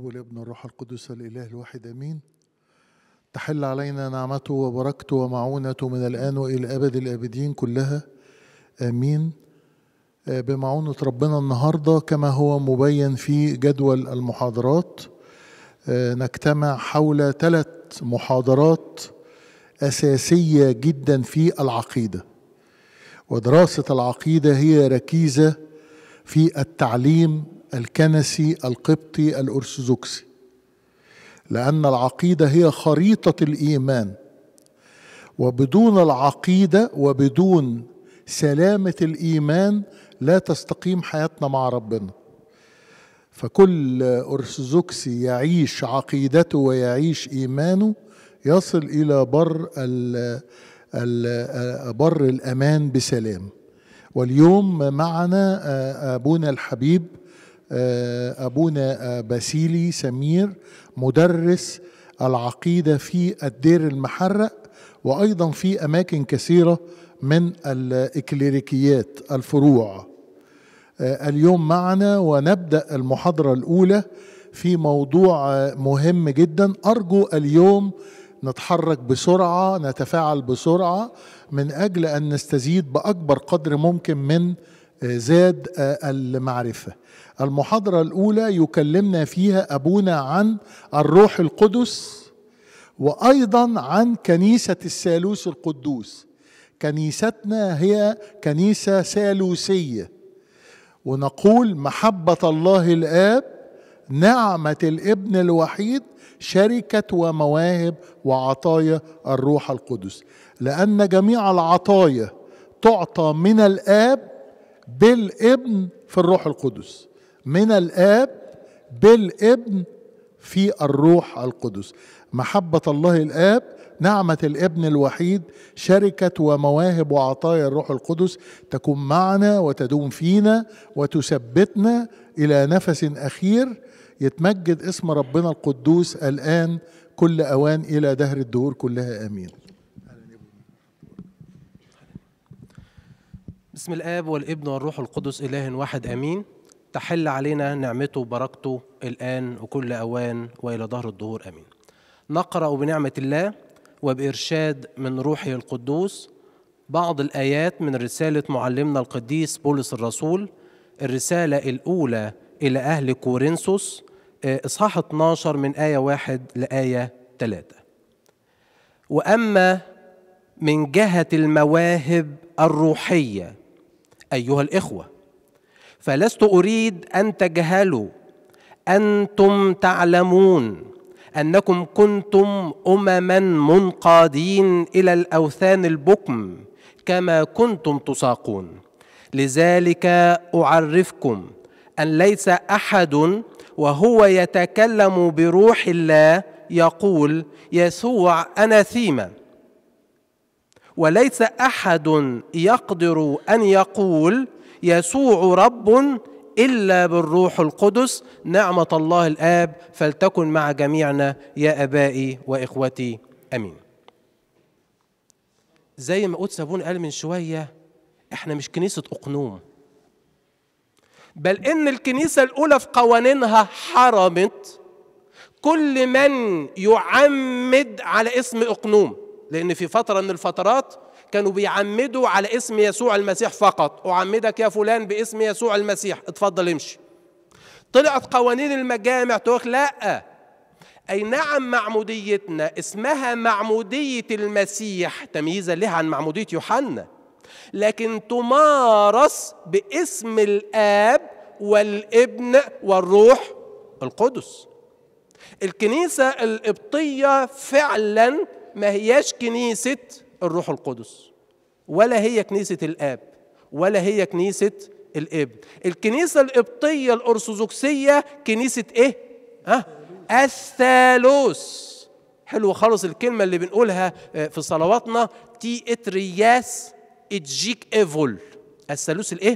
الاب والابن والروح القدس الاله الواحد امين تحل علينا نعمته وبركته ومعونته من الان والى ابد الابدين كلها امين آه، بمعونه ربنا النهارده كما هو مبين في جدول المحاضرات آه، نجتمع حول ثلاث محاضرات اساسيه جدا في العقيده ودراسه العقيده هي ركيزه في التعليم الكنسي القبطي الارثوذكسي لان العقيده هي خريطه الايمان وبدون العقيده وبدون سلامه الايمان لا تستقيم حياتنا مع ربنا فكل ارثوذكسي يعيش عقيدته ويعيش ايمانه يصل الى بر ال ال بر الامان بسلام واليوم معنا ابونا الحبيب ابونا باسيلي سمير مدرس العقيده في الدير المحرق وايضا في اماكن كثيره من الاكليريكيات الفروع اليوم معنا ونبدا المحاضره الاولى في موضوع مهم جدا ارجو اليوم نتحرك بسرعه نتفاعل بسرعه من اجل ان نستزيد باكبر قدر ممكن من زاد المعرفه المحاضره الاولى يكلمنا فيها ابونا عن الروح القدس وايضا عن كنيسه الثالوث القدوس كنيستنا هي كنيسه ثالوثيه ونقول محبه الله الاب نعمه الابن الوحيد شركه ومواهب وعطايا الروح القدس لان جميع العطايا تعطى من الاب بالابن في الروح القدس من الاب بالابن في الروح القدس محبه الله الاب نعمه الابن الوحيد شركه ومواهب وعطايا الروح القدس تكون معنا وتدوم فينا وتثبتنا الى نفس اخير يتمجد اسم ربنا القدوس الان كل اوان الى دهر الدهور كلها امين بسم الاب والابن والروح القدس اله واحد امين تحل علينا نعمته وبركته الان وكل اوان والى ظهر الدهور امين نقرا بنعمه الله وبارشاد من روحه القدوس بعض الايات من رساله معلمنا القديس بولس الرسول الرساله الاولى الى اهل كورنثوس اصحاح 12 من ايه واحد لايه ثلاثة واما من جهه المواهب الروحيه ايها الاخوه فلست اريد ان تجهلوا انتم تعلمون انكم كنتم امما منقادين الى الاوثان البكم كما كنتم تساقون لذلك اعرفكم ان ليس احد وهو يتكلم بروح الله يقول يسوع اناثيما وليس احد يقدر ان يقول يسوع رب الا بالروح القدس نعمه الله الاب فلتكن مع جميعنا يا ابائي واخوتي امين زي ما قدس ابونا قال من شويه احنا مش كنيسه اقنوم بل ان الكنيسه الاولى في قوانينها حرمت كل من يعمد على اسم اقنوم لان في فتره من الفترات كانوا بيعمدوا على اسم يسوع المسيح فقط أعمدك يا فلان باسم يسوع المسيح اتفضل امشي طلعت قوانين المجامع تقول لا أي نعم معموديتنا اسمها معمودية المسيح تمييزا لها عن معمودية يوحنا لكن تمارس باسم الآب والابن والروح القدس الكنيسة القبطية فعلا ما هياش كنيسة الروح القدس ولا هي كنيسة الآب ولا هي كنيسة الابن الكنيسة القبطية الأرثوذكسية كنيسة إيه؟ ها؟ الثالوث حلو خالص الكلمة اللي بنقولها في صلواتنا تي اترياس اتجيك ايفول الثالوث الايه؟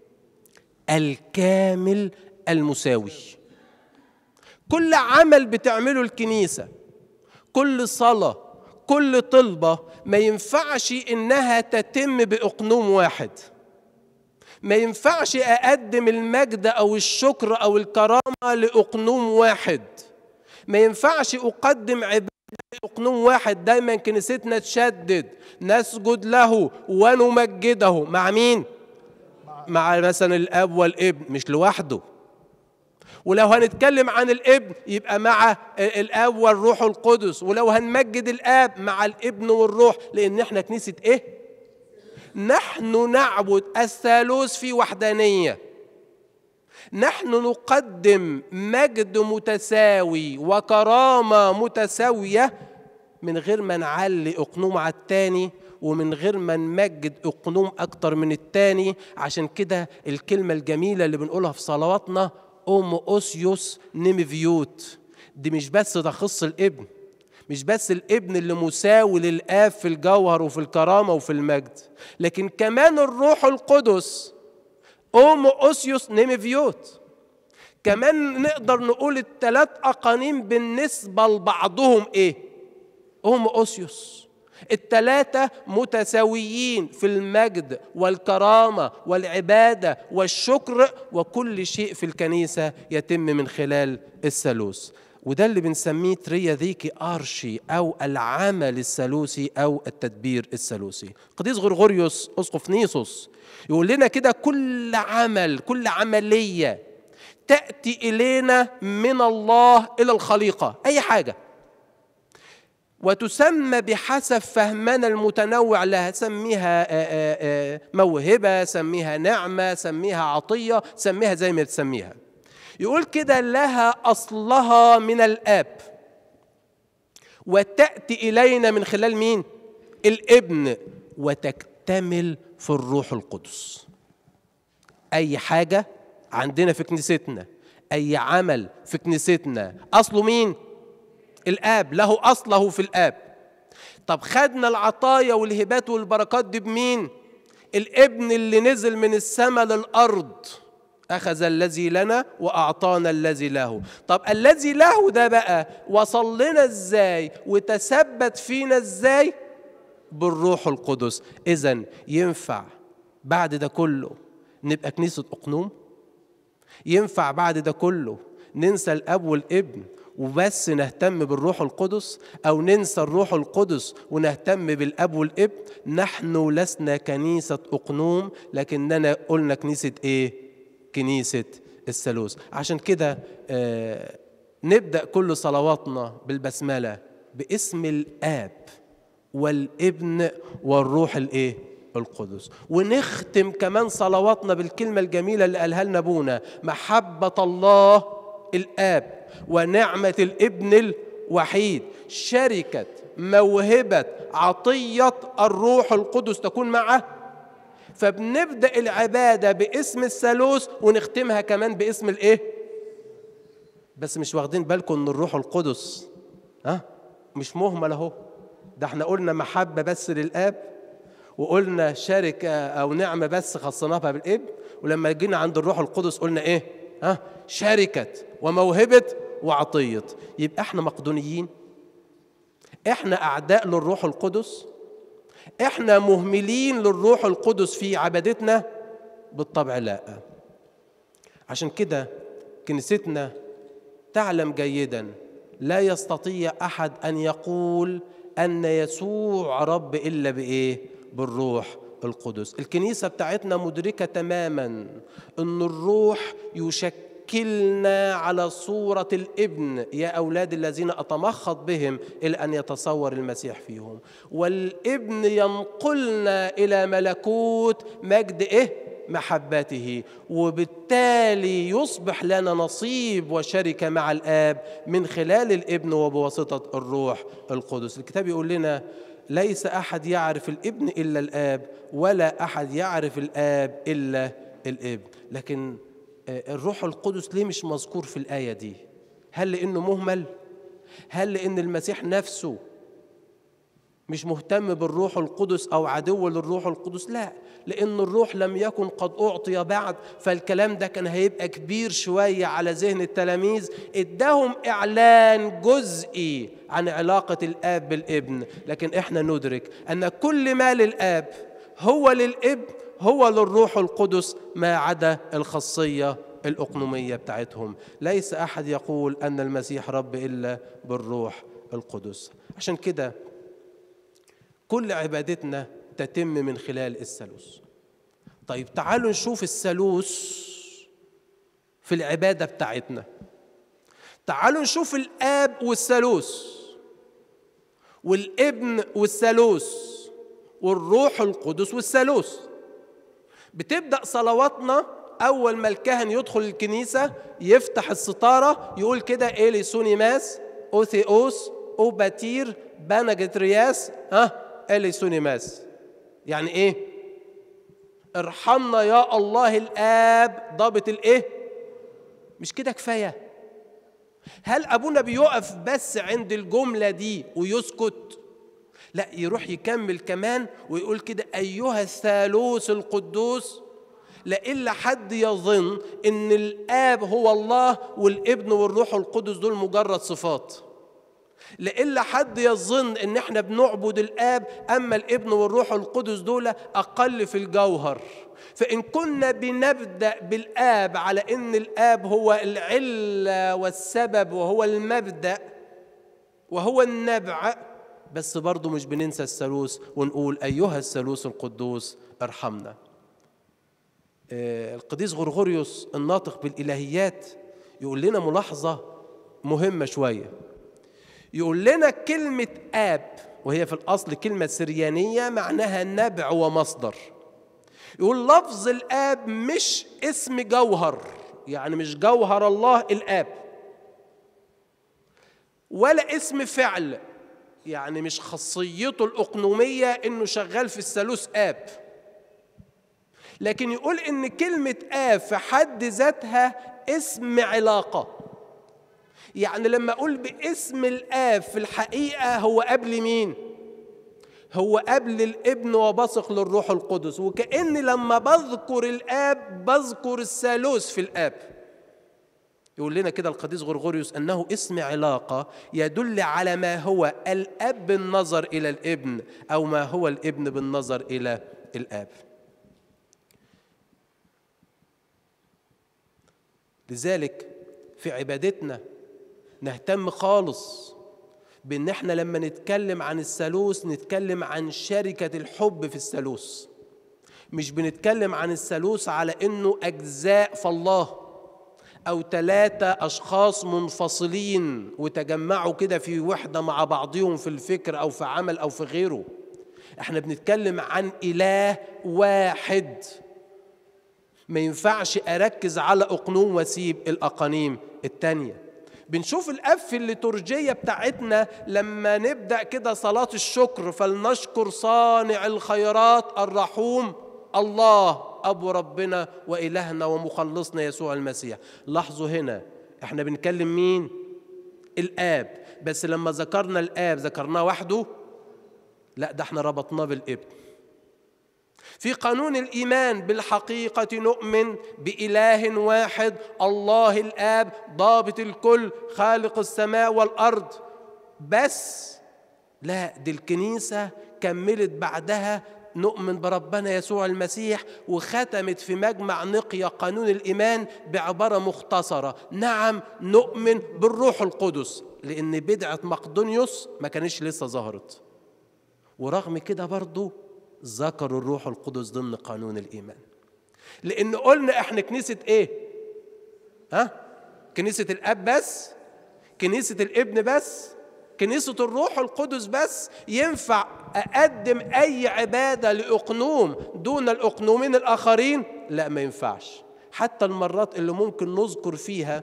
الكامل المساوي كل عمل بتعمله الكنيسة كل صلاة كل طلبة ما ينفعش إنها تتم بأقنوم واحد ما ينفعش اقدم المجد او الشكر او الكرامه لاقنوم واحد ما ينفعش اقدم عباده لاقنوم واحد دايما كنيستنا تشدد نسجد له ونمجده مع مين مع مثلا الاب والابن مش لوحده ولو هنتكلم عن الابن يبقى مع الاب والروح القدس ولو هنمجد الاب مع الابن والروح لان احنا كنيسه ايه نحن نعبد الثالوث في وحدانيه نحن نقدم مجد متساوي وكرامه متساويه من غير ما نعلي اقنوم على التاني ومن غير ما نمجد اقنوم اكتر من التاني عشان كده الكلمه الجميله اللي بنقولها في صلواتنا ام اوسيوس نيمفيوت دي مش بس تخص الابن مش بس الابن اللي مساوي للاب في الجوهر وفي الكرامه وفي المجد لكن كمان الروح القدس ام اوسيوس نيمفيوت كمان نقدر نقول الثلاث اقانيم بالنسبه لبعضهم ايه ام اوسيوس الثلاثة متساويين في المجد والكرامة والعبادة والشكر وكل شيء في الكنيسة يتم من خلال الثالوث وده اللي بنسميه تريا ذيكي أرشي أو العمل الثالوثي أو التدبير الثالوثي قديس غرغوريوس أسقف نيسوس يقول لنا كده كل عمل كل عملية تأتي إلينا من الله إلى الخليقة أي حاجة وتسمى بحسب فهمنا المتنوع لها سميها موهبة سميها نعمة سميها عطية سميها زي ما تسميها يقول كده لها أصلها من الآب وتأتي إلينا من خلال مين؟ الابن وتكتمل في الروح القدس أي حاجة عندنا في كنيستنا أي عمل في كنيستنا أصله مين؟ الاب له اصله في الاب طب خدنا العطايا والهبات والبركات دي بمين الابن اللي نزل من السماء للارض اخذ الذي لنا واعطانا الذي له طب الذي له ده بقى وصل لنا ازاي وتثبت فينا ازاي بالروح القدس اذا ينفع بعد ده كله نبقى كنيسه اقنوم ينفع بعد ده كله ننسى الاب والابن وبس نهتم بالروح القدس او ننسى الروح القدس ونهتم بالاب والابن نحن لسنا كنيسه اقنوم لكننا قلنا كنيسه ايه كنيسه الثالوث عشان كده آه نبدا كل صلواتنا بالبسمله باسم الاب والابن والروح الايه القدس ونختم كمان صلواتنا بالكلمه الجميله اللي قالها لنا ابونا محبه الله الاب ونعمة الابن الوحيد شركة موهبة عطية الروح القدس تكون معه فبنبدأ العبادة باسم الثالوث ونختمها كمان باسم الايه؟ بس مش واخدين بالكم ان الروح القدس ها مش مهمل اهو ده احنا قلنا محبة بس للآب وقلنا شركة أو نعمة بس خصناها بالابن ولما جينا عند الروح القدس قلنا ايه؟ ها شركة وموهبة وعطية يبقى احنا مقدونيين احنا اعداء للروح القدس احنا مهملين للروح القدس في عبادتنا بالطبع لا عشان كده كنيستنا تعلم جيدا لا يستطيع احد ان يقول ان يسوع رب الا بايه بالروح القدس الكنيسه بتاعتنا مدركه تماما ان الروح يشكلنا على صوره الابن يا اولاد الذين اتمخض بهم الى ان يتصور المسيح فيهم والابن ينقلنا الى ملكوت مجد ايه محبته وبالتالي يصبح لنا نصيب وشركه مع الاب من خلال الابن وبواسطه الروح القدس الكتاب يقول لنا ليس احد يعرف الابن الا الاب ولا احد يعرف الاب الا الابن لكن الروح القدس ليه مش مذكور في الايه دي هل لانه مهمل هل لان المسيح نفسه مش مهتم بالروح القدس او عدو للروح القدس لا لان الروح لم يكن قد اعطي بعد فالكلام ده كان هيبقى كبير شويه على ذهن التلاميذ اداهم اعلان جزئي عن علاقه الاب بالابن لكن احنا ندرك ان كل ما للاب هو للابن هو للروح القدس ما عدا الخاصية الأقنومية بتاعتهم ليس أحد يقول أن المسيح رب إلا بالروح القدس عشان كده كل عبادتنا تتم من خلال الثالوث طيب تعالوا نشوف الثالوث في العبادة بتاعتنا تعالوا نشوف الآب والثالوث والابن والثالوث والروح القدس والثالوث بتبدأ صلواتنا أول ما الكاهن يدخل الكنيسة يفتح الستارة يقول كده إيلي سونيماس أوثيوس أوباتير بانجترياس ها إيلي سونيماس يعني إيه؟ ارحمنا يا الله الآب ضابط الإيه؟ مش كده كفاية هل أبونا بيقف بس عند الجملة دي ويسكت؟ لا يروح يكمل كمان ويقول كده أيها الثالوث القدوس لإلا حد يظن إن الآب هو الله والابن والروح القدس دول مجرد صفات لإلا حد يظن إن إحنا بنعبد الآب أما الابن والروح القدس دول أقل في الجوهر فإن كنا بنبدأ بالآب على إن الآب هو العلة والسبب وهو المبدأ وهو النبع بس برضه مش بننسى الثالوث ونقول أيها الثالوث القدوس ارحمنا القديس غرغوريوس الناطق بالإلهيات يقول لنا ملاحظة مهمة شوية يقول لنا كلمة آب وهي في الأصل كلمة سريانية معناها نبع ومصدر يقول لفظ الآب مش اسم جوهر يعني مش جوهر الله الآب ولا اسم فعل يعني مش خاصيته الأقنومية إنه شغال في الثالوث آب لكن يقول إن كلمة آب في حد ذاتها اسم علاقة يعني لما أقول باسم الآب في الحقيقة هو قبل مين؟ هو قبل الابن وبثق للروح القدس وكأن لما بذكر الآب بذكر الثالوث في الآب يقول لنا كده القديس غرغوريوس أنه اسم علاقة يدل على ما هو الأب بالنظر إلى الابن أو ما هو الابن بالنظر إلى الآب لذلك في عبادتنا نهتم خالص بان احنا لما نتكلم عن الثالوث نتكلم عن شركة الحب في الثالوث مش بنتكلم عن الثالوث على انه اجزاء فالله او ثلاثة اشخاص منفصلين وتجمعوا كده في وحدة مع بعضهم في الفكر او في عمل او في غيره احنا بنتكلم عن اله واحد ما ينفعش اركز على اقنوم واسيب الاقانيم التانيه بنشوف الاب في الليتورجيه بتاعتنا لما نبدا كده صلاه الشكر فلنشكر صانع الخيرات الرحوم الله ابو ربنا والهنا ومخلصنا يسوع المسيح لاحظوا هنا احنا بنكلم مين الاب بس لما ذكرنا الاب ذكرناه وحده لا ده احنا ربطناه بالابن في قانون الايمان بالحقيقه نؤمن باله واحد الله الاب ضابط الكل خالق السماء والارض بس لا دي الكنيسه كملت بعدها نؤمن بربنا يسوع المسيح وختمت في مجمع نقيا قانون الايمان بعباره مختصره نعم نؤمن بالروح القدس لان بدعه مقدونيوس ما كانش لسه ظهرت ورغم كده برضه ذكروا الروح القدس ضمن قانون الايمان لان قلنا احنا كنيسه ايه ها كنيسه الاب بس كنيسه الابن بس كنيسه الروح القدس بس ينفع اقدم اي عباده لاقنوم دون الاقنومين الاخرين لا ما ينفعش حتى المرات اللي ممكن نذكر فيها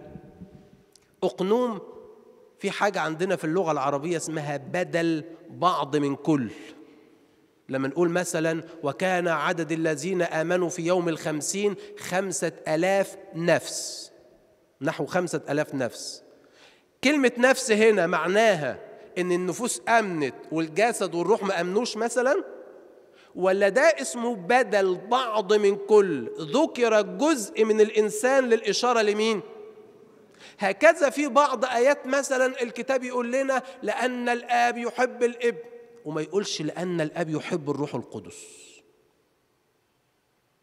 اقنوم في حاجه عندنا في اللغه العربيه اسمها بدل بعض من كل لما نقول مثلا وكان عدد الذين آمنوا في يوم الخمسين خمسة ألاف نفس نحو خمسة ألاف نفس كلمة نفس هنا معناها إن النفوس أمنت والجسد والروح ما أمنوش مثلا ولا ده اسمه بدل بعض من كل ذكر جزء من الإنسان للإشارة لمين؟ هكذا في بعض آيات مثلا الكتاب يقول لنا لأن الآب يحب الابن وما يقولش لأن الأب يحب الروح القدس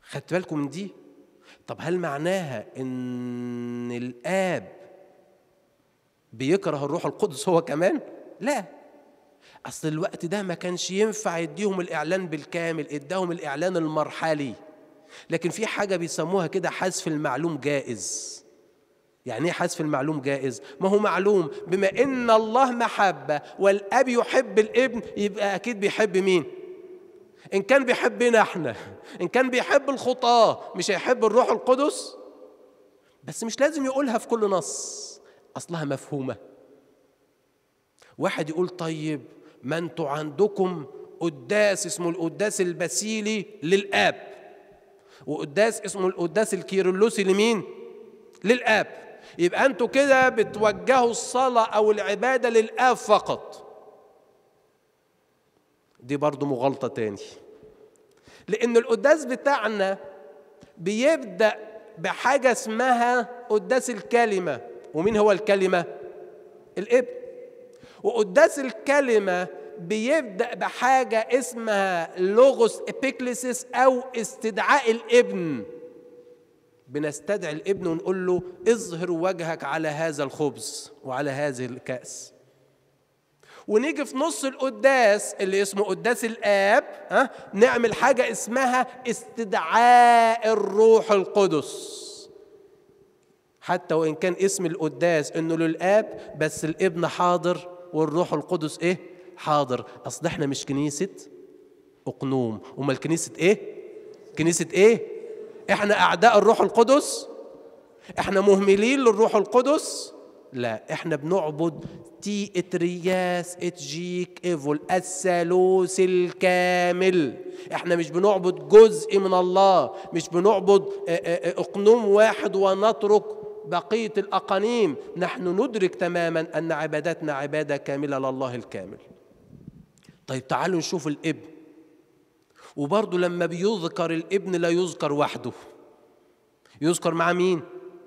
خدت بالكم من دي طب هل معناها ان الاب بيكره الروح القدس هو كمان لا اصل الوقت ده ما كانش ينفع يديهم الاعلان بالكامل اداهم الاعلان المرحلي لكن في حاجه بيسموها كده حذف المعلوم جائز يعني ايه حذف المعلوم جائز ما هو معلوم بما ان الله محبه والاب يحب الابن يبقى اكيد بيحب مين ان كان بيحبنا احنا ان كان بيحب الخطاه مش هيحب الروح القدس بس مش لازم يقولها في كل نص اصلها مفهومه واحد يقول طيب ما انتوا عندكم قداس اسمه القداس البسيلي للاب وقداس اسمه القداس الكيرلسي لمين للاب يبقى انتوا كده بتوجهوا الصلاه او العباده للاب فقط دي برضو مغالطه تاني لان القداس بتاعنا بيبدا بحاجه اسمها قداس الكلمه ومين هو الكلمه الابن وقداس الكلمة بيبدأ بحاجة اسمها لوغوس ابيكليسيس أو استدعاء الابن بنستدعي الابن ونقول له اظهر وجهك على هذا الخبز وعلى هذه الكأس ونيجي في نص القداس اللي اسمه قداس الآب ها نعمل حاجة اسمها استدعاء الروح القدس حتى وإن كان اسم القداس إنه للآب بس الابن حاضر والروح القدس ايه حاضر اصل احنا مش كنيسه اقنوم امال كنيسه ايه كنيسه ايه احنا اعداء الروح القدس احنا مهملين للروح القدس لا احنا بنعبد تي اترياس اتجيك ايفول الثالوث الكامل احنا مش بنعبد جزء من الله مش بنعبد اقنوم واحد ونترك بقيه الاقانيم نحن ندرك تماما ان عبادتنا عباده كامله لله الكامل طيب تعالوا نشوف الابن وبرضه لما بيذكر الابن لا يذكر وحده يذكر مع مين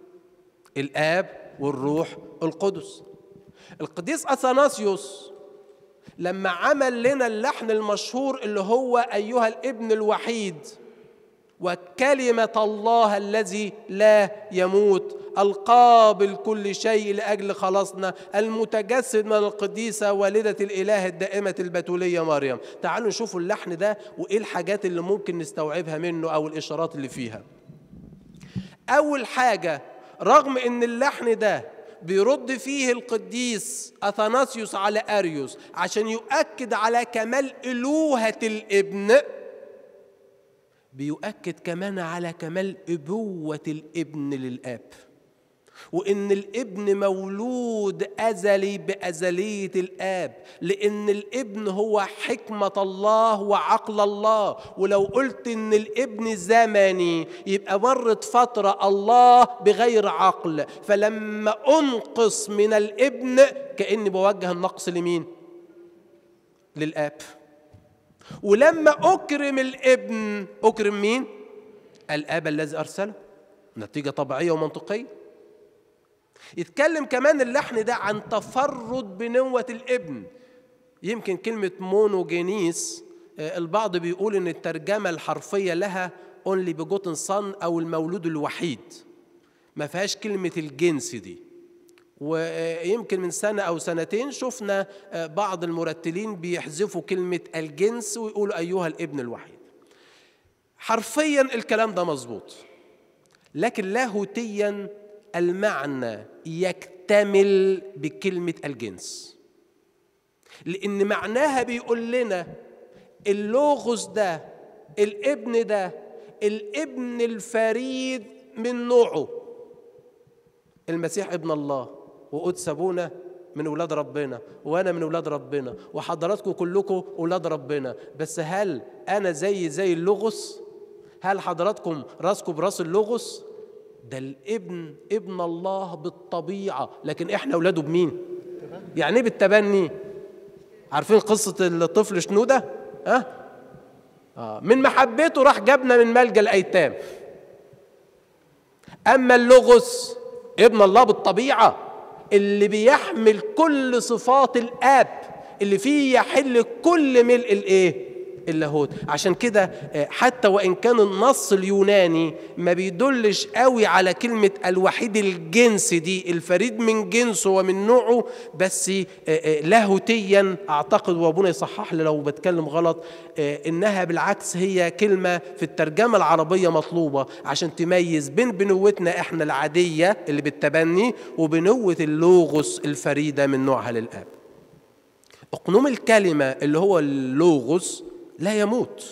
الاب والروح القدس القديس اثناسيوس لما عمل لنا اللحن المشهور اللي هو ايها الابن الوحيد وكلمة الله الذي لا يموت القابل كل شيء لأجل خلاصنا المتجسد من القديسة والدة الإله الدائمة البتولية مريم تعالوا نشوفوا اللحن ده وإيه الحاجات اللي ممكن نستوعبها منه أو الإشارات اللي فيها أول حاجة رغم إن اللحن ده بيرد فيه القديس أثناسيوس على أريوس عشان يؤكد على كمال ألوهة الابن بيؤكد كمان على كمال ابوه الابن للاب وان الابن مولود ازلي بازليه الاب لان الابن هو حكمه الله وعقل الله ولو قلت ان الابن زمني يبقى مرت فتره الله بغير عقل فلما انقص من الابن كاني بوجه النقص لمين للاب ولما أكرم الابن أكرم مين؟ الآب الذي أرسله نتيجة طبيعية ومنطقية يتكلم كمان اللحن ده عن تفرد بنوة الابن يمكن كلمة مونوجينيس البعض بيقول إن الترجمة الحرفية لها اونلي بجوتن صن أو المولود الوحيد ما فيهاش كلمة الجنس دي ويمكن من سنة أو سنتين شفنا بعض المرتلين بيحذفوا كلمة الجنس ويقولوا أيها الابن الوحيد حرفيا الكلام ده مظبوط لكن لاهوتيا المعنى يكتمل بكلمة الجنس لأن معناها بيقول لنا اللوغوس ده الابن ده الابن الفريد من نوعه المسيح ابن الله وقدس ابونا من اولاد ربنا وانا من اولاد ربنا وحضراتكم كلكم اولاد ربنا بس هل انا زي زي اللغس هل حضراتكم راسكم براس اللغس ده الابن ابن الله بالطبيعه لكن احنا اولاده بمين يعني ايه بالتبني عارفين قصه الطفل شنوده ها آه من محبته راح جابنا من ملجا الايتام اما اللغس ابن الله بالطبيعه اللي بيحمل كل صفات الاب اللي فيه يحل كل ملء الايه اللاهوت عشان كده آه، حتى وان كان النص اليوناني ما بيدلش قوي على كلمه الوحيد الجنس دي الفريد من جنسه ومن نوعه بس آه، آه، لاهوتيا اعتقد وابونا يصحح لي لو بتكلم غلط آه، انها بالعكس هي كلمه في الترجمه العربيه مطلوبه عشان تميز بين بنوتنا احنا العاديه اللي بالتبني وبنوه اللوغوس الفريده من نوعها للاب اقنوم الكلمه اللي هو اللوغوس لا يموت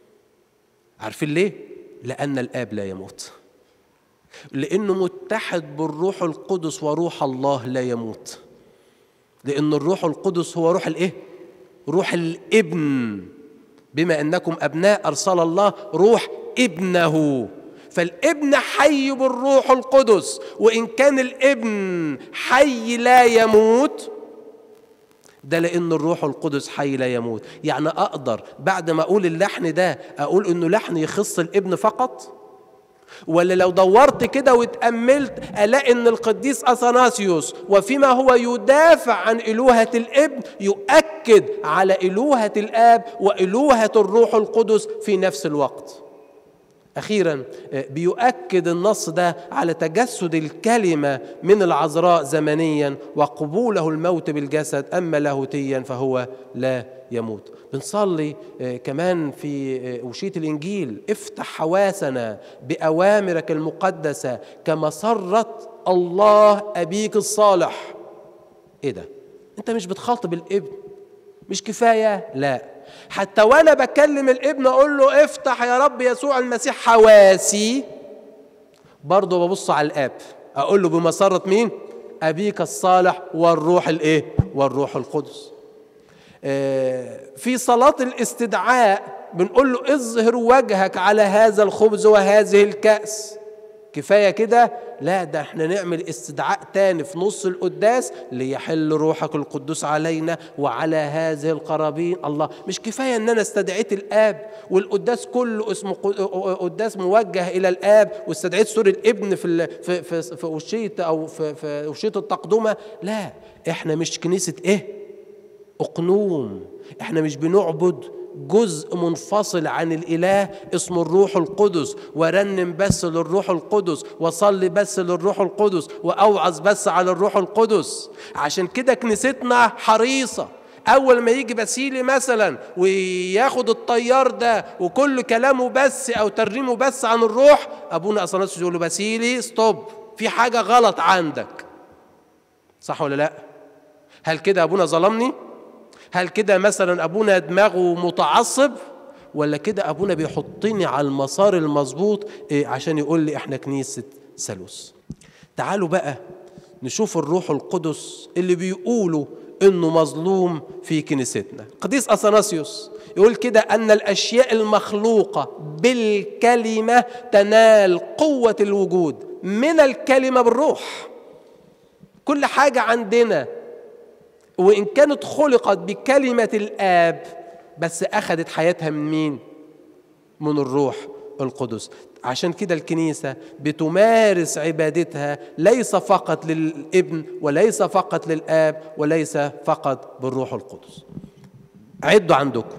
عارفين ليه لان الاب لا يموت لانه متحد بالروح القدس وروح الله لا يموت لان الروح القدس هو روح الايه روح الابن بما انكم ابناء ارسل الله روح ابنه فالابن حي بالروح القدس وان كان الابن حي لا يموت ده لان الروح القدس حي لا يموت يعني اقدر بعد ما اقول اللحن ده اقول انه لحن يخص الابن فقط ولا لو دورت كده واتأملت ألاقي أن القديس أثناسيوس وفيما هو يدافع عن إلوهة الابن يؤكد على إلوهة الآب وإلوهة الروح القدس في نفس الوقت أخيرا بيؤكد النص ده على تجسد الكلمة من العذراء زمنيا وقبوله الموت بالجسد أما لاهوتيا فهو لا يموت بنصلي كمان في وشية الإنجيل افتح حواسنا بأوامرك المقدسة كما سرت الله أبيك الصالح إيه ده؟ أنت مش بتخاطب الابن مش كفاية؟ لا حتى وانا بكلم الابن اقول له افتح يا رب يسوع المسيح حواسي برضه ببص على الاب اقول له بمسرة مين ابيك الصالح والروح الايه والروح القدس آه في صلاة الاستدعاء بنقول له اظهر وجهك على هذا الخبز وهذه الكأس كفاية كده لا ده احنا نعمل استدعاء تاني في نص القداس ليحل روحك القدوس علينا وعلى هذه القرابين الله مش كفاية ان انا استدعيت الاب والقداس كله اسمه قداس موجه الى الاب واستدعيت سور الابن في في في, في وشية او في, في وشية التقدمة لا احنا مش كنيسة ايه اقنوم احنا مش بنعبد جزء منفصل عن الاله اسمه الروح القدس ورنم بس للروح القدس وصلي بس للروح القدس واوعظ بس على الروح القدس عشان كده كنيستنا حريصه اول ما يجي بسيلي مثلا وياخد الطيار ده وكل كلامه بس او ترنيمه بس عن الروح ابونا اصلا يقول له بسيلي ستوب في حاجه غلط عندك صح ولا لا هل كده ابونا ظلمني هل كده مثلا ابونا دماغه متعصب ولا كده ابونا بيحطني على المسار المظبوط إيه عشان يقول لي احنا كنيسه ثالوث تعالوا بقى نشوف الروح القدس اللي بيقولوا انه مظلوم في كنيستنا قديس اثناسيوس يقول كده ان الاشياء المخلوقه بالكلمه تنال قوه الوجود من الكلمه بالروح كل حاجه عندنا وإن كانت خلقت بكلمة الآب بس أخذت حياتها من مين؟ من الروح القدس عشان كده الكنيسة بتمارس عبادتها ليس فقط للابن وليس فقط للآب وليس فقط بالروح القدس عدوا عندكم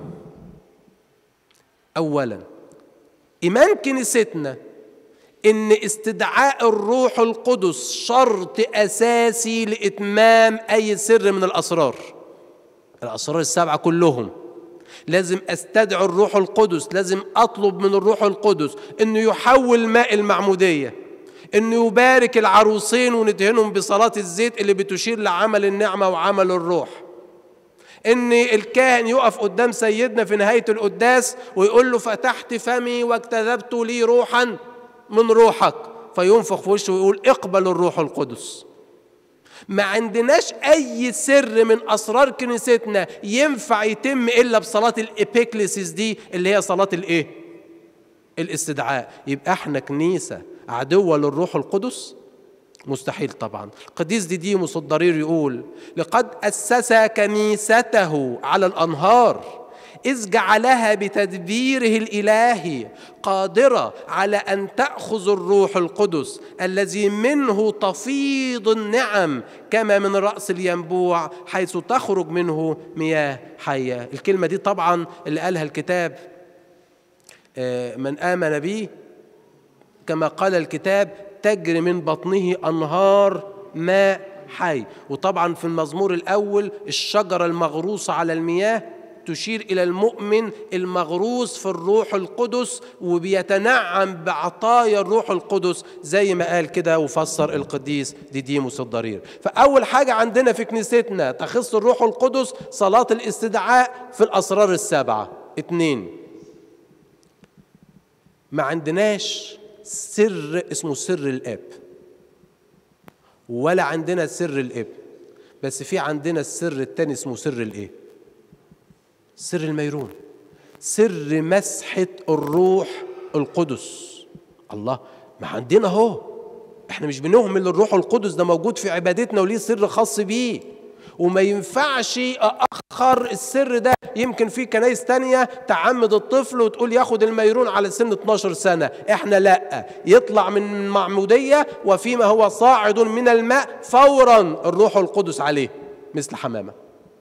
أولا إيمان كنيستنا ان استدعاء الروح القدس شرط اساسي لاتمام اي سر من الاسرار الاسرار السبعه كلهم لازم استدعي الروح القدس لازم اطلب من الروح القدس انه يحول ماء المعموديه انه يبارك العروسين وندهنهم بصلاه الزيت اللي بتشير لعمل النعمه وعمل الروح ان الكاهن يقف قدام سيدنا في نهايه القداس ويقول له فتحت فمي واجتذبت لي روحا من روحك فينفخ في وشه ويقول اقبل الروح القدس ما عندناش اي سر من اسرار كنيستنا ينفع يتم الا بصلاه الابيكليسيس دي اللي هي صلاه الايه الاستدعاء يبقى احنا كنيسه عدوه للروح القدس مستحيل طبعا القديس ديديموس الضرير يقول لقد اسس كنيسته على الانهار إذ جعلها بتدبيره الإلهي قادرة على أن تأخذ الروح القدس الذي منه تفيض النعم كما من رأس الينبوع حيث تخرج منه مياه حية الكلمة دي طبعا اللي قالها الكتاب آه، من آمن به كما قال الكتاب تجري من بطنه أنهار ماء حي وطبعا في المزمور الأول الشجرة المغروسة على المياه تشير إلى المؤمن المغروس في الروح القدس وبيتنعم بعطايا الروح القدس زي ما قال كده وفسر القديس ديديموس الضرير فأول حاجة عندنا في كنيستنا تخص الروح القدس صلاة الاستدعاء في الأسرار السبعة اتنين ما عندناش سر اسمه سر الاب ولا عندنا سر الابن بس في عندنا السر التاني اسمه سر الايه سر الميرون سر مسحة الروح القدس الله ما عندنا اهو احنا مش بنهمل الروح القدس ده موجود في عبادتنا وليه سر خاص بيه وما ينفعش أأخر السر ده يمكن في كنايس تانية تعمد الطفل وتقول ياخد الميرون على سن 12 سنة احنا لا يطلع من المعمودية وفيما هو صاعد من الماء فورا الروح القدس عليه مثل حمامة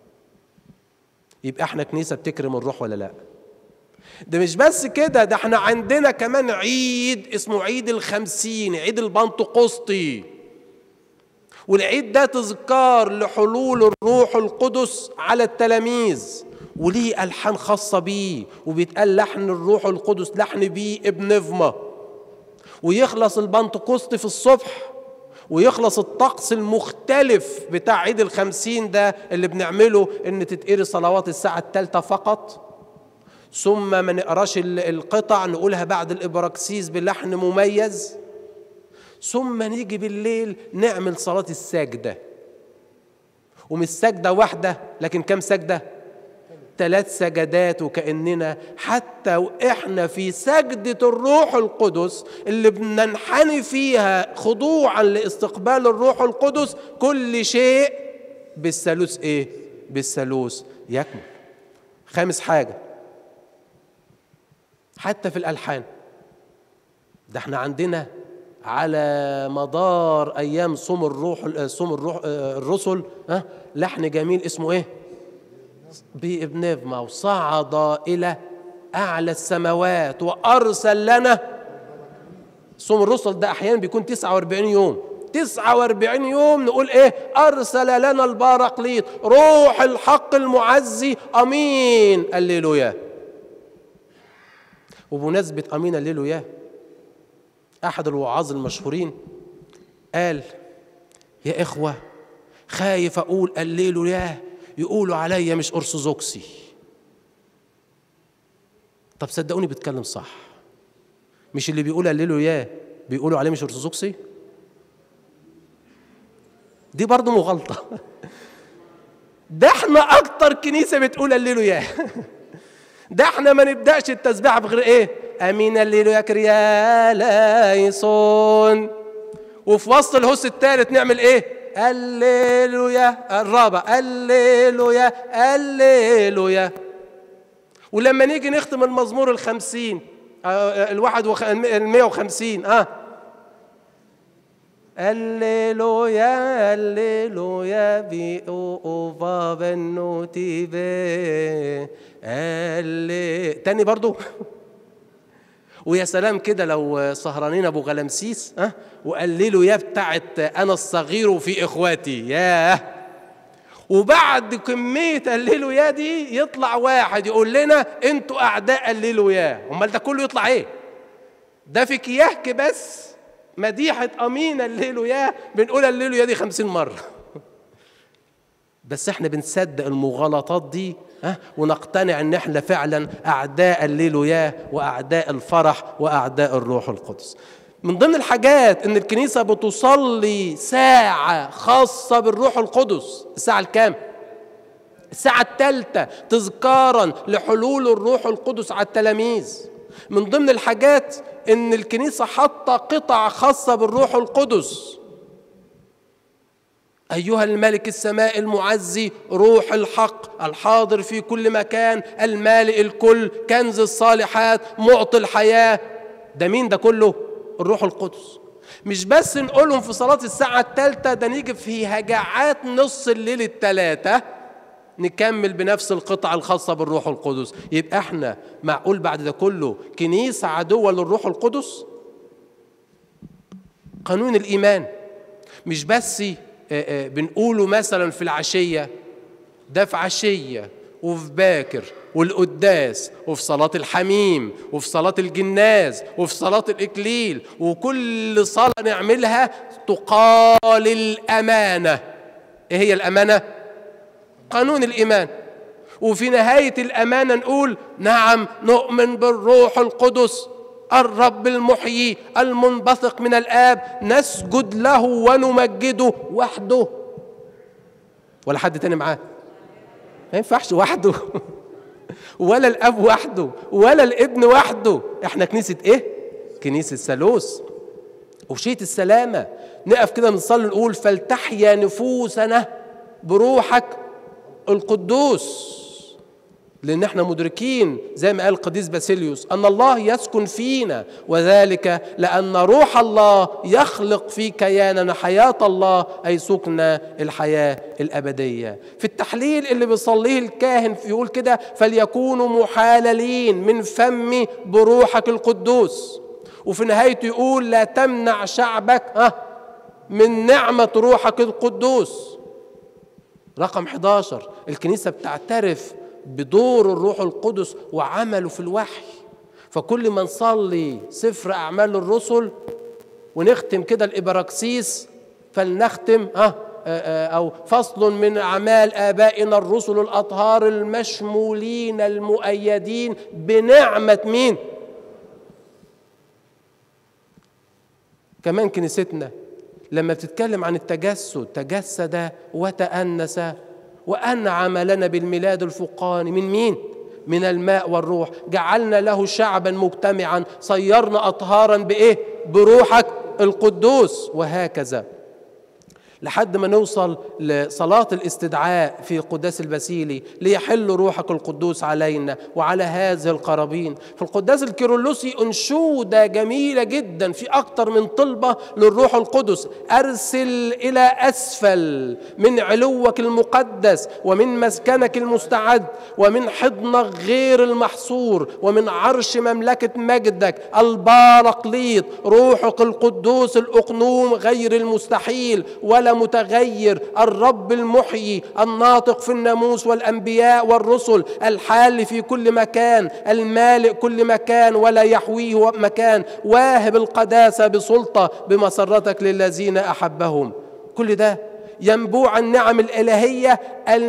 يبقى احنا كنيسة بتكرم الروح ولا لا ده مش بس كده ده احنا عندنا كمان عيد اسمه عيد الخمسين عيد البنطقسطي والعيد ده تذكار لحلول الروح القدس على التلاميذ وليه ألحان خاصة بيه وبيتقال لحن الروح القدس لحن بيه ابن فما ويخلص البنطقسط في الصبح ويخلص الطقس المختلف بتاع عيد الخمسين ده اللي بنعمله ان تتقري صلوات الساعة الثالثة فقط ثم ما نقراش القطع نقولها بعد الإبراكسيس بلحن مميز ثم نيجي بالليل نعمل صلاة السجدة ومش سجدة واحدة لكن كم سجدة؟ ثلاث سجدات وكأننا حتى وإحنا في سجدة الروح القدس اللي بننحني فيها خضوعا لاستقبال الروح القدس كل شيء بالثالوث إيه؟ بالثالوث يكمل خامس حاجة حتى في الألحان ده احنا عندنا على مدار ايام صوم الروح صوم الروح الرسل ها لحن جميل اسمه ايه بابنفما وصعد الى اعلى السماوات وارسل لنا صوم الرسل ده احيانا بيكون 49 يوم 49 يوم نقول ايه ارسل لنا البارقليط روح الحق المعزي امين الليلويا وبمناسبه امين الليلويا احد الوعاظ المشهورين قال يا اخوه خايف اقول الليل ياه يقولوا عليا مش ارثوذكسي طب صدقوني بيتكلم صح مش اللي بيقول الليل ياه بيقولوا عليه مش ارثوذكسي دي برضه مغالطه ده احنا اكتر كنيسه بتقول الليل ياه ده احنا ما نبداش التسبيح بغير ايه امين الليل يا كريالايسون وفي وسط الهوس الثالث نعمل ايه الليلويا الرابع الليلويا الليلويا ولما نيجي نختم المزمور الخمسين الواحد وخ... المية وخمسين اه الليلويا الليلويا بي اوفا بنوتي بي اللي تاني برضو ويا سلام كده لو سهرانين ابو غلمسيس ها وقللوا يا بتاعت انا الصغير في اخواتي ياه وبعد كمية قللوا يا دي يطلع واحد يقول لنا انتوا اعداء قللوا يا امال ده كله يطلع ايه ده في كياهك بس مديحة أمين الليلو يا بنقول الليلو يا دي خمسين مرة بس احنا بنصدق المغالطات دي ها ونقتنع ان احنا فعلا اعداء الليلويا واعداء الفرح واعداء الروح القدس من ضمن الحاجات ان الكنيسه بتصلي ساعه خاصه بالروح القدس الساعه الكام الساعه الثالثه تذكارا لحلول الروح القدس على التلاميذ من ضمن الحاجات ان الكنيسه حاطه قطع خاصه بالروح القدس أيها الملك السماء المعزي روح الحق الحاضر في كل مكان المالئ الكل كنز الصالحات معطي الحياة ده مين ده كله؟ الروح القدس مش بس نقولهم في صلاة الساعة الثالثة ده نيجي في هجعات نص الليل الثلاثة نكمل بنفس القطعة الخاصة بالروح القدس يبقى احنا معقول بعد ده كله كنيسة عدوة للروح القدس قانون الإيمان مش بس بنقوله مثلا في العشية ده في عشية وفي باكر والقداس وفي صلاة الحميم وفي صلاة الجناز وفي صلاة الإكليل وكل صلاة نعملها تقال الأمانة إيه هي الأمانة؟ قانون الإيمان وفي نهاية الأمانة نقول نعم نؤمن بالروح القدس الرب المحيي المنبثق من الآب نسجد له ونمجده وحده ولا حد تاني معاه ما ينفعش وحده ولا الاب وحده ولا الابن وحده احنا كنيسه ايه كنيسه ثالوث وشية السلامة نقف كده نصلي نقول فلتحيا نفوسنا بروحك القدوس لأن احنا مدركين زي ما قال القديس باسيليوس أن الله يسكن فينا وذلك لأن روح الله يخلق في كياننا حياة الله أي سكن الحياة الأبدية في التحليل اللي بيصليه الكاهن يقول كده فليكونوا محاللين من فم بروحك القدوس وفي نهايته يقول لا تمنع شعبك ها من نعمة روحك القدوس رقم 11 الكنيسة بتعترف بدور الروح القدس وعمله في الوحي فكل ما نصلي سفر أعمال الرسل ونختم كده الإبراكسيس فلنختم أه أو فصل من أعمال آبائنا الرسل الأطهار المشمولين المؤيدين بنعمة مين؟ كمان كنيستنا لما بتتكلم عن التجسد تجسد وتأنس وأنعم لنا بالميلاد الفقاني من مين؟ من الماء والروح جعلنا له شعبا مجتمعا صيرنا أطهارا بإيه؟ بروحك القدوس وهكذا لحد ما نوصل لصلاة الاستدعاء في قداس البسيلي ليحل روحك القدوس علينا وعلى هذه القرابين في القداس الكيرلسي أنشودة جميلة جدا في أكتر من طلبة للروح القدس أرسل إلى أسفل من علوك المقدس ومن مسكنك المستعد ومن حضنك غير المحصور ومن عرش مملكة مجدك البارقليط روحك القدوس الأقنوم غير المستحيل ولا متغير الرب المحيي الناطق في الناموس والانبياء والرسل الحال في كل مكان المالئ كل مكان ولا يحويه مكان واهب القداسه بسلطه بمسرتك للذين احبهم كل ده ينبوع النعم الالهيه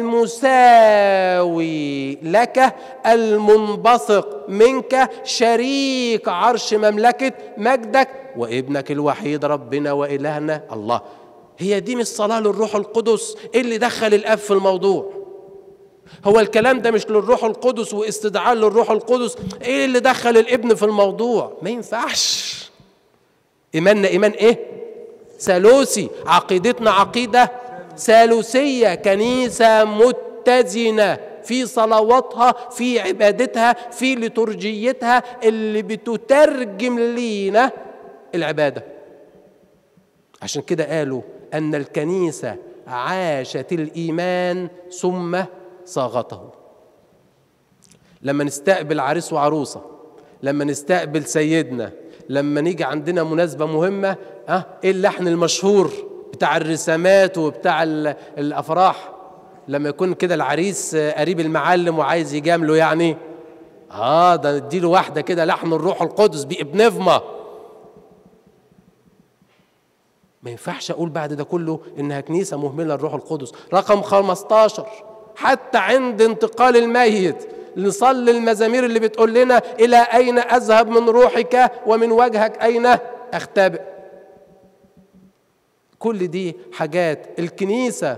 المساوي لك المنبثق منك شريك عرش مملكه مجدك وابنك الوحيد ربنا والهنا الله هي دي مش صلاة للروح القدس إيه اللي دخل الأب في الموضوع هو الكلام ده مش للروح القدس واستدعاء للروح القدس ايه اللي دخل الابن في الموضوع ما ينفعش ايماننا ايمان ايه ثالوثي عقيدتنا عقيده ثالوثيه كنيسه متزنه في صلواتها في عبادتها في لترجيتها اللي بتترجم لينا العباده عشان كده قالوا ان الكنيسه عاشت الايمان ثم صاغته لما نستقبل عريس وعروسه لما نستقبل سيدنا لما نيجي عندنا مناسبه مهمه اه ايه اللحن المشهور بتاع الرسامات وبتاع الافراح لما يكون كده العريس قريب المعلم وعايز يجامله يعني اه ده نديله واحده كده لحن الروح القدس بابنفما ما ينفعش اقول بعد ده كله انها كنيسه مهمله الروح القدس رقم 15 حتى عند انتقال الميت نصلي المزامير اللي بتقول لنا الى اين اذهب من روحك ومن وجهك اين اختبئ كل دي حاجات الكنيسه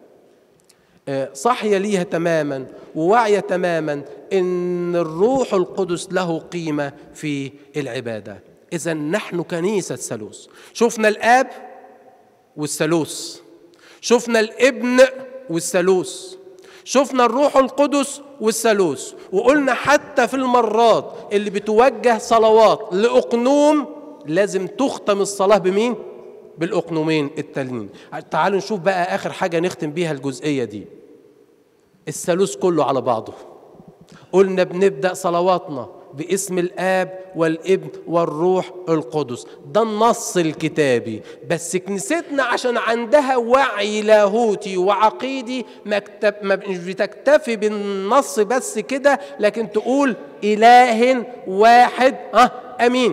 صاحيه ليها تماما وواعيه تماما ان الروح القدس له قيمه في العباده اذا نحن كنيسه ثالوث شفنا الاب والثالوث شفنا الابن والثالوث شفنا الروح القدس والثالوث وقلنا حتى في المرات اللي بتوجه صلوات لأقنوم لازم تختم الصلاة بمين؟ بالأقنومين التانيين تعالوا نشوف بقى آخر حاجة نختم بيها الجزئية دي الثالوث كله على بعضه قلنا بنبدأ صلواتنا باسم الآب والابن والروح القدس ده النص الكتابي بس كنيستنا عشان عندها وعي لاهوتي وعقيدي ما اكتب- ما مش بتكتفي بالنص بس كده لكن تقول إله واحد اه أمين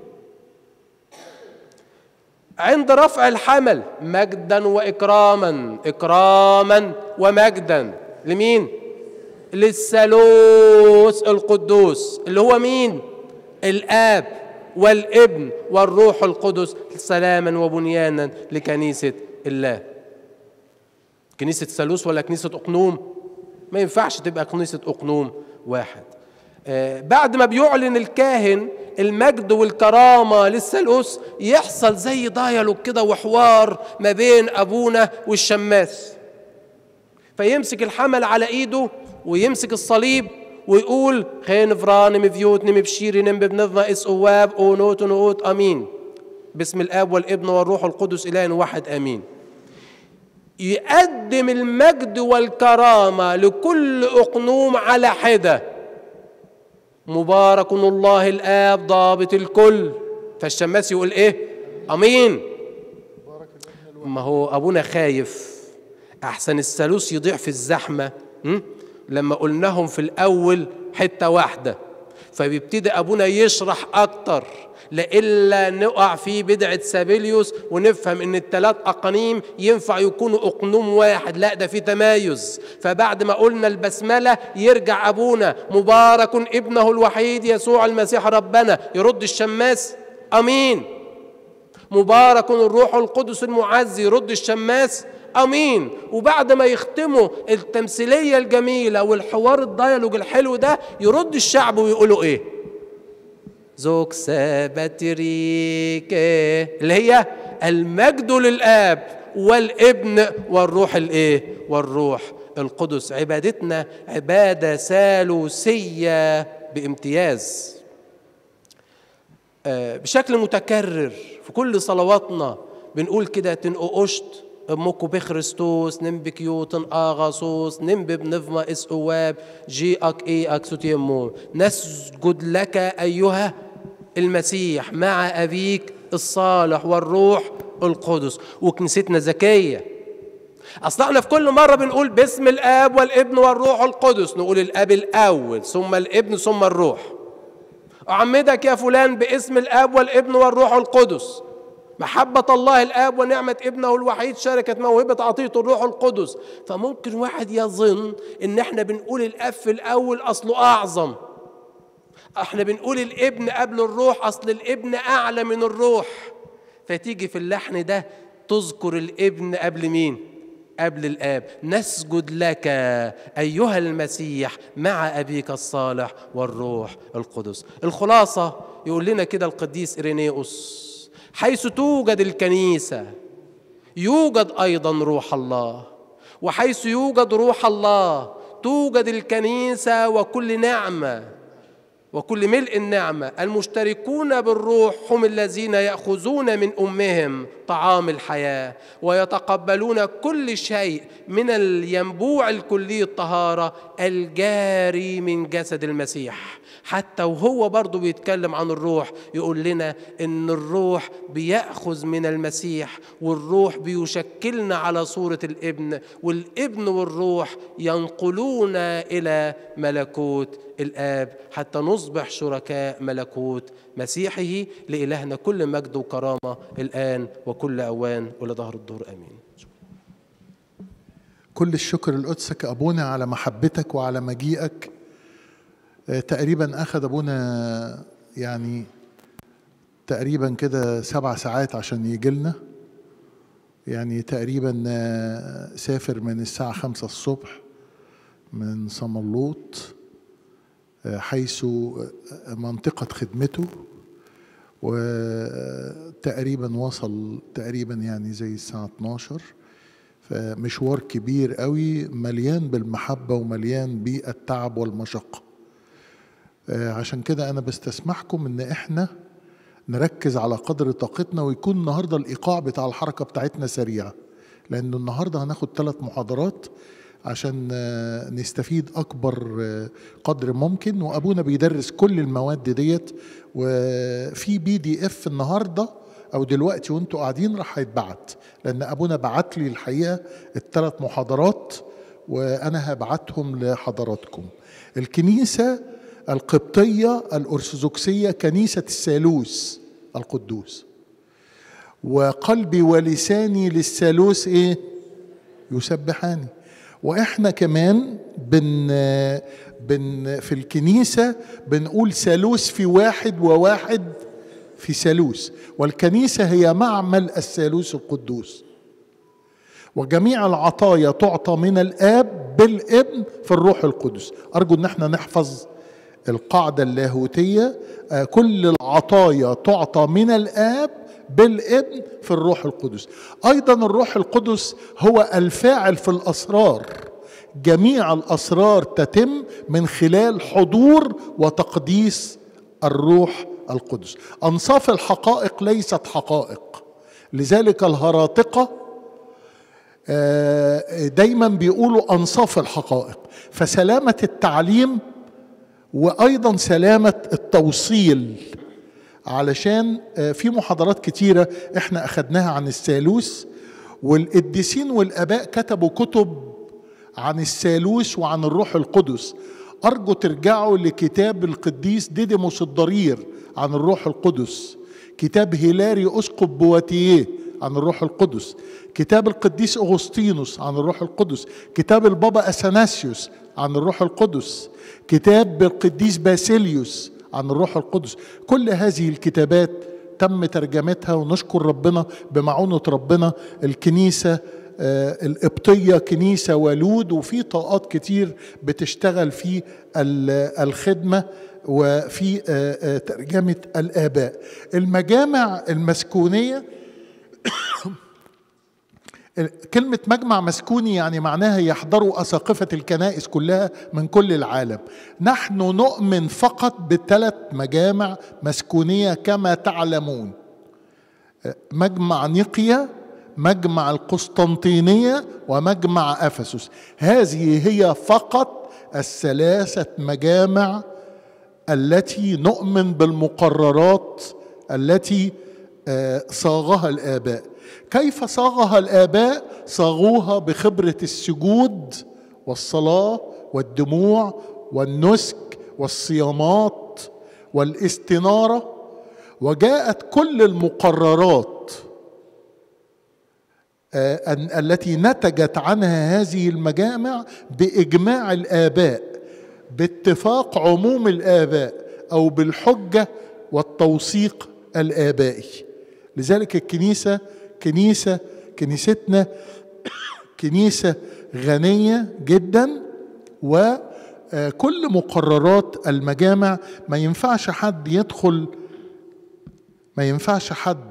عند رفع الحمل مجدا واكراما اكراما ومجدا لمين للثالوث القدوس اللي هو مين الاب والابن والروح القدس سلاما وبنيانا لكنيسه الله كنيسه ثالوث ولا كنيسه اقنوم ما ينفعش تبقى كنيسه اقنوم واحد آه، بعد ما بيعلن الكاهن المجد والكرامة للثالوث يحصل زي دايالوج كده وحوار ما بين أبونا والشماس فيمسك الحمل على إيده ويمسك الصليب ويقول خين فران مفيوت نم بشيري نم ببنظنا اس اواب او نوت نوت امين باسم الاب والابن والروح القدس اله واحد امين يقدم المجد والكرامه لكل اقنوم على حده مبارك الله الآب ضابط الكل فالشماس يقول إيه أمين ما هو أبونا خايف أحسن الثالوث يضيع في الزحمة م? لما قلناهم في الأول حتة واحدة فبيبتدي أبونا يشرح أكتر لإلا نقع في بدعة سابيليوس ونفهم إن الثلاث أقانيم ينفع يكونوا أقنوم واحد لا ده في تمايز فبعد ما قلنا البسملة يرجع أبونا مبارك ابنه الوحيد يسوع المسيح ربنا يرد الشماس أمين مبارك الروح القدس المعزي يرد الشماس امين وبعد ما يختموا التمثيليه الجميله والحوار الديالوج الحلو ده يرد الشعب ويقولوا ايه زوك سابتريك اللي هي المجد للاب والابن والروح الايه والروح القدس عبادتنا عباده ثالوثيه بامتياز آه، بشكل متكرر في كل صلواتنا بنقول كده تنقشت امكو بخريستوس نم بكيوتن اغاصوس نم ببنفما اس اواب جي اك اي اك سوتيمون نسجد لك ايها المسيح مع ابيك الصالح والروح القدس وكنيستنا ذكيه اصل احنا في كل مره بنقول باسم الاب والابن والروح القدس نقول الاب الاول ثم الابن ثم الروح أعمدك يا فلان باسم الآب والابن والروح القدس محبة الله الآب ونعمة ابنه الوحيد شركة موهبة عطية الروح القدس فممكن واحد يظن إن احنا بنقول الآب في الأول أصله أعظم احنا بنقول الابن قبل الروح أصل الابن أعلى من الروح فتيجي في اللحن ده تذكر الابن قبل مين؟ قبل الآب نسجد لك أيها المسيح مع أبيك الصالح والروح القدس الخلاصة يقول لنا كده القديس إرينيوس حيث توجد الكنيسة يوجد أيضا روح الله وحيث يوجد روح الله توجد الكنيسة وكل نعمة وكل ملء النعمة المشتركون بالروح هم الذين يأخذون من أمهم طعام الحياة ويتقبلون كل شيء من الينبوع الكلي الطهارة الجاري من جسد المسيح حتى وهو برضه بيتكلم عن الروح يقول لنا ان الروح بيأخذ من المسيح والروح بيشكلنا على صورة الابن والابن والروح ينقلونا إلى ملكوت الآب حتى نصبح شركاء ملكوت مسيحه لإلهنا كل مجد وكرامة الآن وكل أوان ولظهر الدور آمين كل الشكر لقدسك أبونا على محبتك وعلى مجيئك آه، تقريبا أخذ أبونا يعني تقريبا كده سبع ساعات عشان يجي لنا يعني تقريبا آه، سافر من الساعة خمسة الصبح من صملوط آه، حيث آه، منطقة خدمته وتقريبا وصل تقريبا يعني زي الساعة 12 فمشوار كبير قوي مليان بالمحبة ومليان بالتعب والمشقة آه، عشان كده أنا بستسمحكم إن إحنا نركز على قدر طاقتنا ويكون النهاردة الإيقاع بتاع الحركة بتاعتنا سريعة لأن النهاردة هناخد ثلاث محاضرات عشان آه، نستفيد أكبر آه، قدر ممكن وأبونا بيدرس كل المواد ديت وفي بي دي اف النهارده او دلوقتي وانتوا قاعدين راح هيتبعت لان ابونا بعت لي الحقيقه الثلاث محاضرات وانا هبعتهم لحضراتكم الكنيسه القبطيه الارثوذكسيه كنيسه الثالوث القدوس وقلبي ولساني للثالوث ايه يسبحاني واحنا كمان بن بن في الكنيسه بنقول ثالوث في واحد وواحد في ثالوث والكنيسه هي معمل الثالوث القدوس وجميع العطايا تعطى من الاب بالابن في الروح القدس ارجو ان احنا نحفظ القاعده اللاهوتيه آه، كل العطايا تعطى من الاب بالابن في الروح القدس ايضا الروح القدس هو الفاعل في الاسرار جميع الاسرار تتم من خلال حضور وتقديس الروح القدس انصاف الحقائق ليست حقائق لذلك الهراطقه آه، دايما بيقولوا انصاف الحقائق فسلامه التعليم وايضا سلامه التوصيل علشان آه، في محاضرات كتيره احنا اخدناها عن الثالوث والقديسين والاباء كتبوا كتب عن الثالوث وعن الروح القدس ارجو ترجعوا لكتاب القديس ديديموس الضرير عن الروح القدس كتاب هيلاري اسقف بواتيه عن الروح القدس كتاب القديس اغسطينوس عن الروح القدس كتاب البابا اثناسيوس عن الروح القدس كتاب القديس باسيليوس عن الروح القدس كل هذه الكتابات تم ترجمتها ونشكر ربنا بمعونة ربنا الكنيسة آه، القبطية كنيسة ولود وفي طاقات كتير بتشتغل في ال- الخدمة وفي آه، آه، ترجمة الآباء المجامع المسكونية كلمة مجمع مسكوني يعني معناها يحضروا أساقفة الكنائس كلها من كل العالم نحن نؤمن فقط بثلاث مجامع مسكونية كما تعلمون مجمع نيقيا مجمع القسطنطينية ومجمع أفسس هذه هي فقط الثلاثة مجامع التي نؤمن بالمقررات التي آه، صاغها الآباء كيف صاغها الآباء صاغوها بخبرة السجود والصلاة والدموع والنسك والصيامات والاستنارة وجاءت كل المقررات آه، أن- التي نتجت عنها هذه المجامع باجماع الاباء باتفاق عموم الاباء او بالحجه والتوثيق الابائي لذلك الكنيسه كنيسه كنيستنا كنيسه غنيه جدا وكل مقررات المجامع ما ينفعش حد يدخل ما ينفعش حد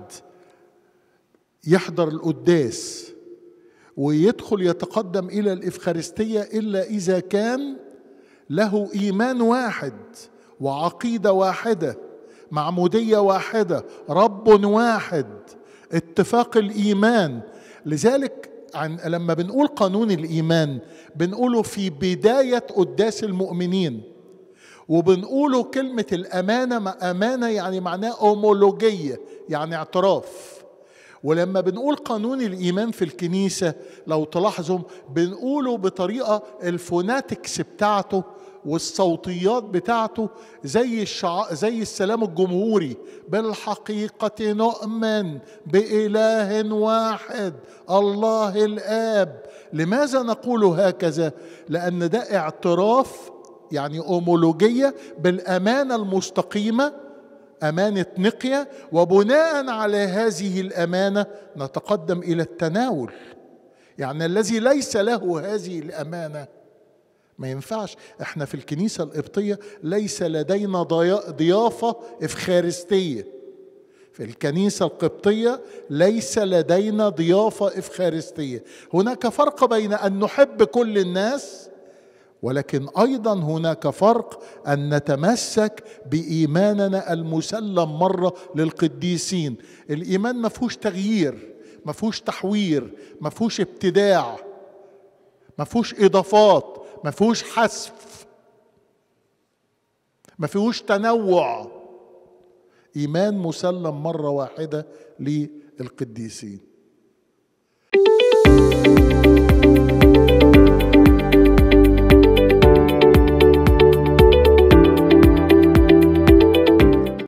يحضر القداس ويدخل يتقدم الى الافخارستيه الا اذا كان له ايمان واحد وعقيده واحده معموديه واحده رب واحد اتفاق الايمان لذلك عن لما بنقول قانون الايمان بنقوله في بدايه قداس المؤمنين وبنقوله كلمه الامانه ما امانه يعني معناه اومولوجيه يعني اعتراف ولما بنقول قانون الايمان في الكنيسه لو تلاحظوا بنقوله بطريقه الفوناتكس بتاعته والصوتيات بتاعته زي الشع... زي السلام الجمهوري بالحقيقة نؤمن بإله واحد الله الآب لماذا نقول هكذا؟ لأن ده اعتراف يعني أومولوجية بالأمانة المستقيمة أمانة نقية وبناء على هذه الأمانة نتقدم إلى التناول يعني الذي ليس له هذه الأمانة ما ينفعش احنا في الكنيسة القبطية ليس لدينا ضيا- ضيافة إفخارستية في الكنيسة القبطية ليس لدينا ضيافة إفخارستية هناك فرق بين أن نحب كل الناس ولكن أيضا هناك فرق أن نتمسك بإيماننا المسلم مرة للقديسين الإيمان ما فيهوش تغيير ما فيهوش تحوير ما فيهوش ابتداع ما فيهوش إضافات ما فيهوش حذف ما فيهوش تنوع ايمان مسلم مره واحده للقديسين